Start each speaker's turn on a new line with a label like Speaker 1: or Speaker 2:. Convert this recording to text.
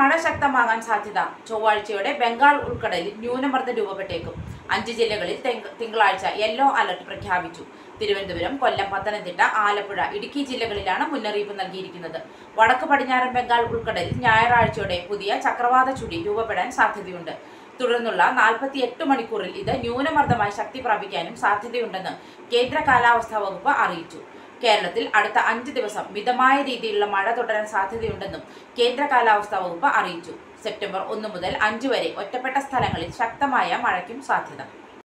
Speaker 1: മഴ ശക്തമാകാൻ സാധ്യത ചൊവ്വാഴ്ചയോടെ ബംഗാൾ ഉൾക്കടലിൽ ന്യൂനമർദ്ദം രൂപപ്പെട്ടേക്കും അഞ്ച് ജില്ലകളിൽ തെങ്ക- തിങ്കളാഴ്ച യെല്ലോ അലർട്ട് പ്രഖ്യാപിച്ചു തിരുവനന്തപുരം കൊല്ലം പത്തനംതിട്ട ആലപ്പുഴ ഇടുക്കി ജില്ലകളിലാണ് മുന്നറിയിപ്പ് നൽകിയിരിക്കുന്നത് വടക്ക് പടിഞ്ഞാറൻ ബംഗാൾ ഉൾക്കടലിൽ ഞായറാഴ്ചയോടെ പുതിയ ചക്രവാത ചുഴി രൂപപ്പെടാൻ സാധ്യതയുണ്ട് തുടർന്നുള്ള നാൽപ്പത്തി എട്ട് മണിക്കൂറിൽ ഇത് ന്യൂനമർദ്ദമായി ശക്തി പ്രാപിക്കാനും സാധ്യതയുണ്ടെന്ന് കേന്ദ്ര കാലാവസ്ഥാ വകുപ്പ് അറിയിച്ചു കേരളത്തിൽ അടുത്ത അഞ്ച് ദിവസം മിതമായ രീതിയിലുള്ള മഴ തുടരാൻ സാധ്യതയുണ്ടെന്നും കേന്ദ്ര കാലാവസ്ഥാ വകുപ്പ് അറിയിച്ചു സെപ്റ്റംബർ ഒന്ന് മുതൽ അഞ്ച് വരെ ഒറ്റപ്പെട്ട സ്ഥലങ്ങളിൽ ശക്തമായ മഴയ്ക്കും സാധ്യത